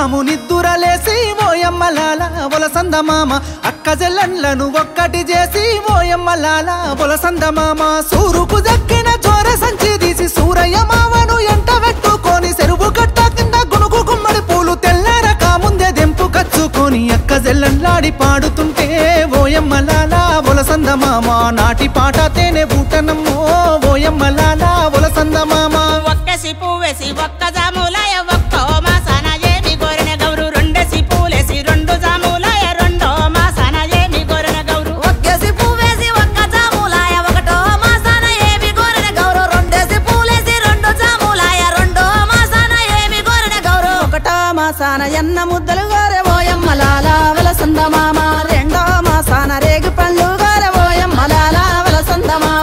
జాము నిద్దురలేసి ఓయమ్మలాల ఒలసంద మామ అక్క జెల్లన్లను ఒక్కటి చేసి ఓయమ్మలాల ఒలసంద మామ సూరుకు దక్కిన చోర సంచి తీసి సూరయ్య మామను ఎంట పెట్టుకొని చెరువు కట్ట కింద గునుగు గుమ్మడి పూలు తెల్లారక ముందే దెంపు కచ్చుకొని అక్క జెల్లన్లాడి పాడుతుంటే ఓయమ్మలాల ఒలసంద మామ నాటి పాట తేనె బూటనమ్మో ఓయమ్మలాల ఒలసంద మామ ఒక్కసి పువ్వేసి ఒక్క జాములాయ ఒక్కో మాసాన ఏమి గోరెన గౌరు రెండేసి పూలేసి రెండు జాములాయ రెండో మాసాన ఏమి గోరెన గౌరు ఒక్కేసి పువ్వేసి ఒక్క జాములాయ ఒకటో మాసాన ఏమి గోరెన గౌరు రెండేసి పూలేసి రెండు జాములాయ రెండో మాసాన ఏమి గోరెన గౌరు ఒకటో మాసాన ఎన్న ముద్దలు గోరె ఓయమ్మ లాల వలసంద మామ రెండో మాసాన రేగు పళ్ళు గోరె ఓయమ్మ లాల వలసంద మామ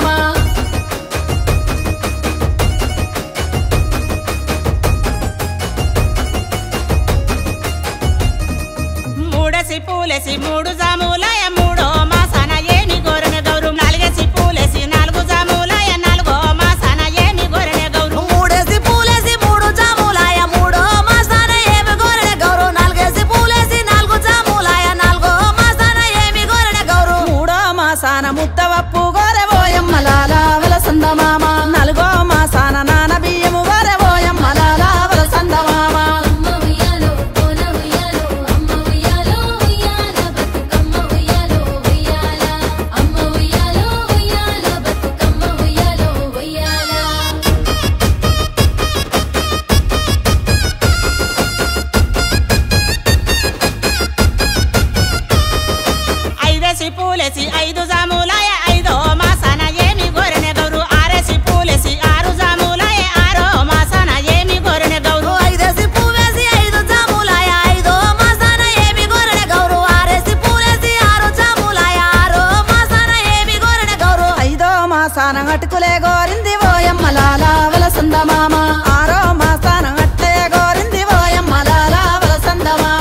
మూడేసి పూలేసి మూడు జాములాయ మూడో మాసాన ఏమి గోరెన గౌరు నాలుగేసి పూలేసి నాలుగు జాములాయ నాలుగో మాసాన ఏమి గోరెన గౌరు మూడేసి పూలేసి మూడు జాములాయ మూడో మాసాన ఏమి గోరెన గౌరు నాలుగేసి పూలేసి నాలుగు జాములాయ నాలుగో మాసాన ఏమి గోరెన గౌరు మూడో మాసాన ముత్తవప్పు గోరె ఓయమ్మ లాల వలసంద మామ నాలుగో మాసాన నాన బియ్యము గోరె ఓయమ్మ లాల వలసంద మామ అమ్మ ఉయ్యాలో కోన ఉయ్యాలో అమ్మ ఉయ్యాలో ఉయ్యాల బతుకమ్మ ఉయ్యాలో ఉయ్యాల అమ్మ ఉయ్యాలో ఉయ్యాల బతుకమ్మ ఉయ్యాలో ఉయ్యాల ఐదేసి పూలేసి ఐదు జాములాయ ఐదో మాసాన ఏమి గోరెన గౌరు ఆరేసి పూలేసి ఆరు జాములాయ ఆరో మాసాన ఏమి గోరెన గౌరు ఐదేసి పువ్వేసి ఐదు జాములాయ ఐదో మాసాన ఏమి గోరెన గౌరు ఆరేసి పూలేసి ఆరు జాములాయ ఆరో మాసాన ఏమి గోరెన గౌరు ఐదో మాసాన అటుకులే గోరింది ఓయమ్మ లాల వలసంద మామ ఆరో మాసాన అట్లే గోరింది ఓయమ్మ లాల వలసంద మామ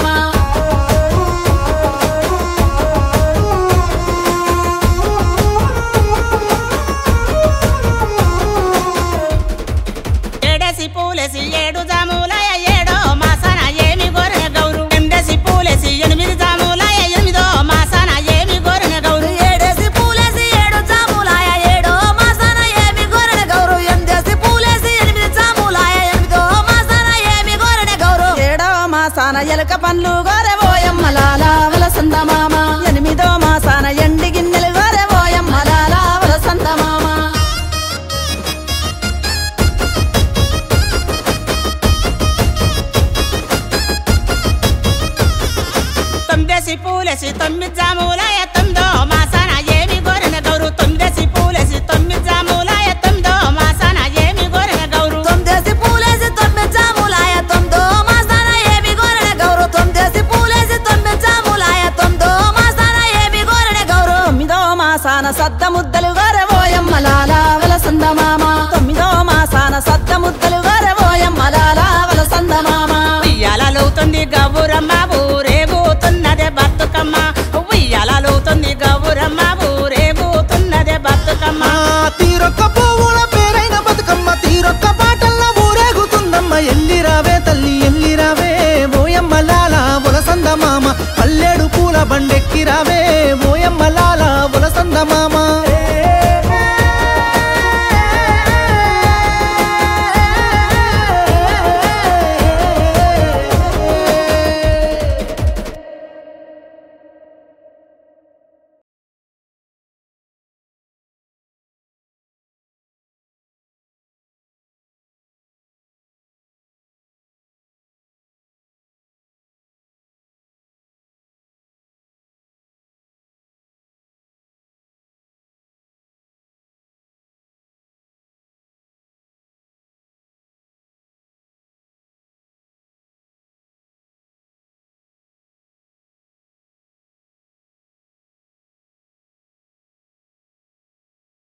ఏడేసి పూలేసి ఏడు జాములాయ ఏడో మాసాన ఏమి గోరెన గౌరు ఎనిమిదేసి పూలేసి ఎనిమిది జాములాయ ఎనిమిదో మాసాన ఏమి గోరెన గౌరు ఏడేసి పూలేసి ఏడు జాములాయ ఏడో మాసాన ఏమి గోరెన గౌరు ఎనిమిదేసి పూలేసి ఎనిమిది జాములాయ ఎనిమిదో మాసాన ఏమి గోరెన గౌరు ఏడో మాసాన ఎలక పండ్లు గోరె ఓయమ్మ లాల వలసంద మామ ఎనిమిదో మాసాన ఎండి గిన్నెలు గోరె ఓయమ్మ లాల వలసంద మామ తొమ్మిదేసి పూలేసి తొమ్మిది జాములాయ తొమ్మిదో మాసాన ఏమి గోరెన గౌరు తొమ్మిదేసి పూలేసి తొమ్మిది జాములాయ తొమ్మిదో మాసాన ఏమి గోరెన గౌరు తొమ్మిదేసి పూలేసి తొమ్మిది జాములాయ తొమ్మిదో మాసాన ఏమి గోరెన గౌరు తొమ్మిదేసి పూలేసి తొమ్మిది జాములాయ తొమ్మిదో మాసాన ఏమి గోరెన గౌరు తొమ్మిదో మాసాన సద్ద ముద్దలు గోరె ఓయమ్మ లాల వలసంద మామ తొమ్మిదో మాసాన సద్ద ముద్దలు గోరె ఓయమ్మ లాల వలసంద మామ ఉయ్యాలవుతుంది గౌరమ్మ ఊరేగుతున్నదే బతుకమ్మ ఉయ్యాలవుతుంది గౌరమ్మ ఊరేగుతున్నదే బతుకమ్మ ఆ తీరొక్క పువ్వుల పేరైన బతుకమ్మ తీరొక్క పాటల్లో ఊరేగుతుందమ్మ ఎల్లిరావే తల్లి ఎల్లిరావే ఓయమ్మ లాల ఒలసంద మామ పల్లెడు పూల బండెక్కిరావే